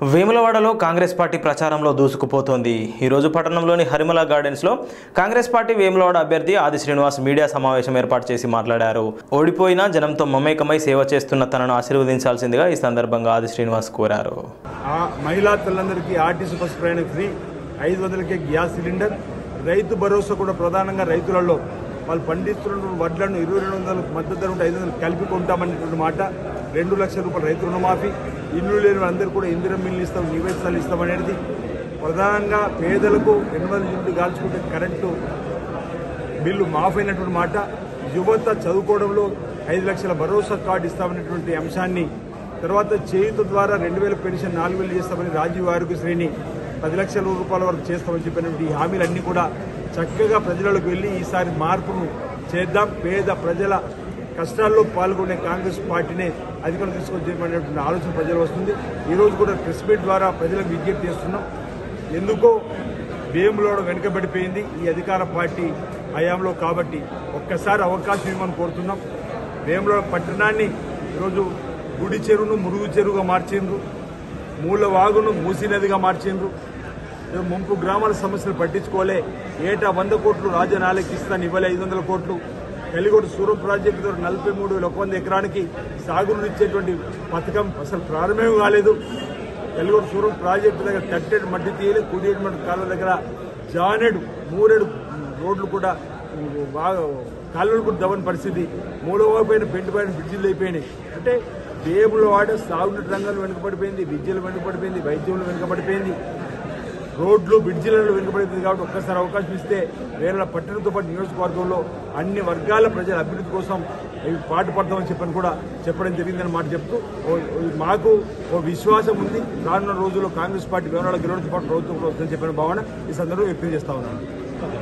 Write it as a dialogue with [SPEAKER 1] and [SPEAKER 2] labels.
[SPEAKER 1] వేములవాడలో కాంగ్రెస్ పార్టీ ప్రచారంలో దూసుకుపోతోంది ఈరోజు పట్టణంలోని హరిమల గార్డెన్స్లో కాంగ్రెస్ పార్టీ వేములవాడ అభ్యర్థి ఆది శ్రీనివాస్ మీడియా సమావేశం ఏర్పాటు చేసి మాట్లాడారు ఓడిపోయినా జనంతో మమేకమై సేవ చేస్తున్న తనను ఆశీర్వదించాల్సిందిగా ఈ సందర్భంగా ఆది శ్రీనివాస్ కోరారు
[SPEAKER 2] ఆ మహిళా తల్లందరికీ ఆర్టీసీ బస్ ప్రయాణం ఫ్రీ ఐదు వందలకే గ్యాస్ సిలిండర్ రైతు భరోసా కూడా ప్రధానంగా రైతులలో వాళ్ళు పండిస్తున్న వడ్లను ఇరవై రెండు వందలు మద్దతు ధర ఉంటే ఐదు వందలు కలిపి కొంటామనేటువంటి మాట రెండు లక్షల రూపాయల రైతు రుణమాఫీ ఇల్లు లేని వాళ్ళందరూ కూడా ఇందిరం మిల్లు ఇస్తాం నివేశాలు ఇస్తామనేది ప్రధానంగా పేదలకు రెండు వందల యూనిట్లు కాల్చుకుంటే కరెంటు బిల్లు మాఫ్ అయినటువంటి మాట యువత చదువుకోవడంలో ఐదు లక్షల భరోసా కార్డు ఇస్తామనేటువంటి అంశాన్ని తర్వాత చేయుత ద్వారా రెండు వేల పెన్షన్ నాలుగు వేలు చేస్తామని రాజీవ్ ఆరోగ్యశ్రేణి పది లక్షల రూపాయల వరకు చేస్తామని చెప్పినటువంటి ఈ హామీలన్నీ కూడా చక్కగా ప్రజలకు వెళ్ళి ఈసారి మార్పును చేద్దాం పేద ప్రజల కష్టాల్లో పాల్గొనే కాంగ్రెస్ పార్టీనే అధికారం తీసుకొచ్చేటువంటి ఆలోచన ప్రజలు వస్తుంది ఈరోజు కూడా ప్రెస్ మీట్ ద్వారా ప్రజలకు విజ్ఞప్తి చేస్తున్నాం ఎందుకో వేములోడ వెనుకబడిపోయింది ఈ అధికార పార్టీ హయాంలో కాబట్టి ఒక్కసారి అవకాశం ఇవ్వమని కోరుతున్నాం వేములోడ పట్టణాన్ని ఈరోజు గుడి చెరువును మురుగు చెరువుగా మార్చిండ్రు మూల వాగును మూసీ నదిగా మార్చిండ్రు ఈరోజు ముంపు గ్రామాల సమస్యలు పట్టించుకోలే ఏటా వంద కోట్లు రాజనాలకి ఇస్తాను ఇవ్వలే ఐదు వందల కోట్లు కలిగొడు సూరం ప్రాజెక్టు ద్వారా నలభై మూడు వేల ఒక వంద ఎకరానికి సాగునిచ్చేటువంటి పథకం అసలు ప్రారంభమే కాలేదు కలిగొడు సూరం ప్రాజెక్టు దగ్గర కట్టెడు మట్టి తీయలేదు కుడియేడు మట్టి కాలువ దగ్గర జానెడు మూరెడు రోడ్లు కూడా బాగా కాలువలు కూడా దవని పరిస్థితి మూడో వైపు పెంటు పైన బ్రిడ్జిలు అయిపోయినాయి అంటే దేవుళ్ళ వాడ సాగునీటి రంగంలో వెనుకబడిపోయింది విద్యలు వెనుకబడిపోయింది వైద్యంలో వెనుకబడిపోయింది రోడ్లు బ్రిడ్జిలలో వెనుకబడింది కాబట్టి ఒక్కసారి అవకాశం ఇస్తే వేరే పట్టణంతో పాటు నియోజకవర్గంలో అన్ని వర్గాల ప్రజల అభివృద్ధి కోసం ఇవి పాటుపడతామని చెప్పని కూడా చెప్పడం జరిగిందని మాట చెప్తూ ఓ- ఓ- మాకు ఓ విశ్వాసం ఉంది రానున్న రోజుల్లో కాంగ్రెస్ పార్టీ వివరాల గెలవడంతో పాటు ప్రభుత్వం కూడా వస్తుందని చెప్పిన భావన ఈ సందర్భంగా వ్యక్తం చేస్తా ఉన్నాను